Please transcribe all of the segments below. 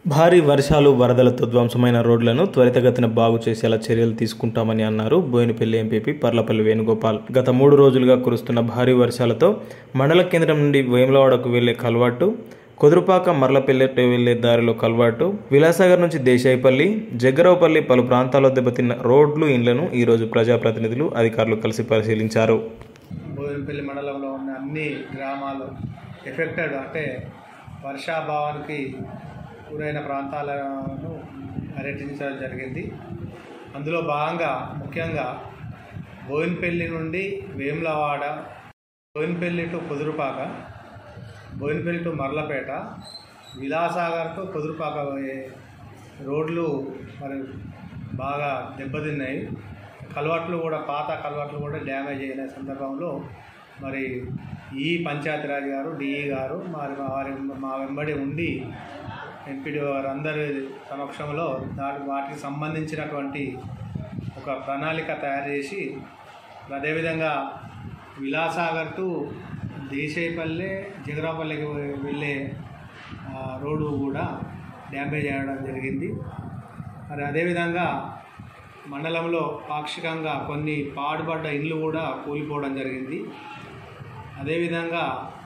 భారీ వర్షాలు వరదలతో ధ్వంసమైన రోడ్లను త్వరితగతిన బాగు చేసేలా చర్యలు తీసుకుంటామని అన్నారు బోయినపల్లి ఎంపీపీ పర్లపల్లి వేణుగోపాల్ గత మూడు రోజులుగా కురుస్తున్న భారీ వర్షాలతో మండల కేంద్రం నుండి వేములవాడకు వెళ్లే కల్వాటు కుదురుపాక మర్లపల్లి వెళ్లే దారిలో కల్వాటు విలాసాగర్ నుంచి దేశాయిపల్లి జగ్గరావుపల్లి పలు ప్రాంతాల్లో దెబ్బతిన్న రోడ్లు ఇండ్లను ఈరోజు ప్రజాప్రతినిధులు అధికారులు కలిసి పరిశీలించారు బోయినపల్లి మండలంలో ఉన్న అన్ని గ్రామాలు ఎఫెక్టెడ్ అంటే వర్షాభావానికి గురైన ప్రాంతాలను పర్యటించడం జరిగింది అందులో భాగంగా ముఖ్యంగా బోయినపల్లి నుండి Vemulawada Boinapalli to Kudurupaka Boinapalli to Marlapeta Vilasagar to Kudurupaka పోయే రోడ్లు మరి బాగా దెబ్బతిన్నాయి కలవట్లు కూడా పాత కలవట్లు కూడా డ్యామేజ్ అయిన సందర్భంలో మరి ఈ పంచాయతీరాజ్ గారు డిఈ గారు మరి వారి మా వెంబడి ఉండి ఎంపీడీ గారు అందరి సమక్షంలో దాని వాటికి సంబంధించినటువంటి ఒక ప్రణాళిక తయారు చేసి అదేవిధంగా విలాసాగర్ టు దేశాయపల్లె జగరాపల్లికి వెళ్ళే ఆ, రోడ్డు కూడా డ్యామేజ్ అయ్యడం జరిగింది మరి అదేవిధంగా మండలంలో పాక్షికంగా కొన్ని పాడుపడ్డ ఇండ్లు కూడా కూలిపోవడం జరిగింది అదేవిధంగా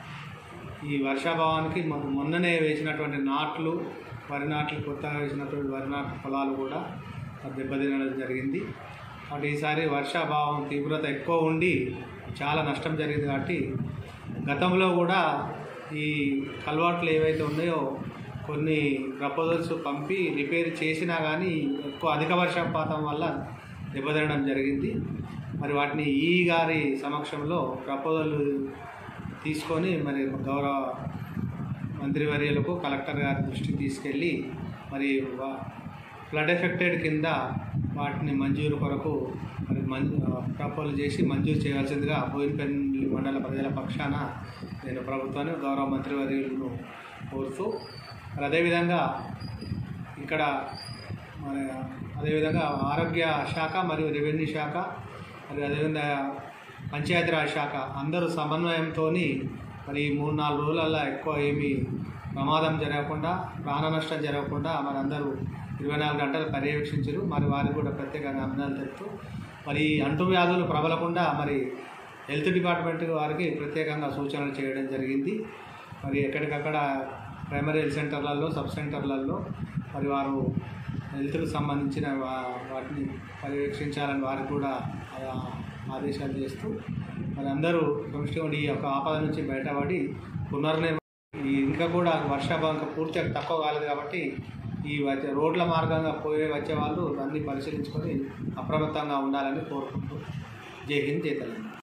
ఈ వర్షాభావానికి మొ- మొన్ననే వేసినటువంటి నాట్లు వరి నాట్లు కొత్తగా వేసినటువంటి వరి నాట్లు పొలాలు కూడా దెబ్బతినడం జరిగింది కాబట్టి ఈసారి వర్షాభావం తీవ్రత ఎక్కువ ఉండి చాలా నష్టం జరిగింది కాబట్టి గతంలో కూడా ఈ కల్వాట్లు ఏవైతే ఉన్నాయో కొన్ని ప్రపోజల్స్ పంపి రిపేర్ చేసినా కానీ ఎక్కువ అధిక వర్షపాతం వల్ల దెబ్బతినడం జరిగింది మరి వాటిని ఈ గారి సమక్షంలో ప్రపోజల్ తీసుకొని మరి గౌరవ మంత్రివర్యులకు కలెక్టర్ గారి దృష్టికి తీసుకెళ్ళి మరి వా- ఫ్లడ్ ఎఫెక్టెడ్ కింద వాటిని మంజూరు కొరకు మరి మంజూ ప్రపోజల్ చేసి మంజూరు చేయాల్సిందిగా బోయినపల్లి మండల ప్రజల పక్షాన నేను ప్రభుత్వాన్ని గౌరవ మంత్రివర్యులను కోరుతూ మరి అదేవిధంగా ఇక్కడ మరి అదేవిధంగా ఆరోగ్య శాఖ మరియు రెవెన్యూ శాఖ మరియు అదేవిధంగా పంచాయతీరాజ్ శాఖ అందరూ సమన్వయంతో మరి ఈ మూడు నాలుగు రోజులల్లో ఎక్కువ ఏమీ ప్రమాదం జరగకుండా ప్రాణ నష్టం జరగకుండా మరి అందరూ ఇరవై నాలుగు గంటలు పర్యవేక్షించారు మరి వారికి కూడా ప్రత్యేకంగా అభినందనలు తెలుపుతూ మరి ఈ అంటువ్యాధులు ప్రబలకుండా మరి హెల్త్ డిపార్ట్మెంట్ వారికి ప్రత్యేకంగా సూచనలు చేయడం జరిగింది మరి ఎక్కడికక్కడ ప్రైమరీ హెల్త్ సెంటర్లలో సబ్ సెంటర్లలో మరి వారు హెల్త్కు సంబంధించిన వా- వాటిని పర్యవేక్షించాలని వారికి కూడా ఆ- ఆదేశాలు చేస్తూ మరి అందరూ సమిష్టిగా ఈ యొక్క ఆపద నుంచి బయటపడి పునర్నిర్మాణం ఈ ఇంకా కూడా వర్షాభావం ఇంకా పూర్తిగా తక్కువ కాలేదు కాబట్టి ఈ వచ్చే రోడ్ల మార్గంగా పోయే వచ్చే వాళ్ళు అన్ని పరిశీలించుకొని అప్రమత్తంగా ఉండాలని కోరుకుంటూ జై హింద్ జై తెలంగాణ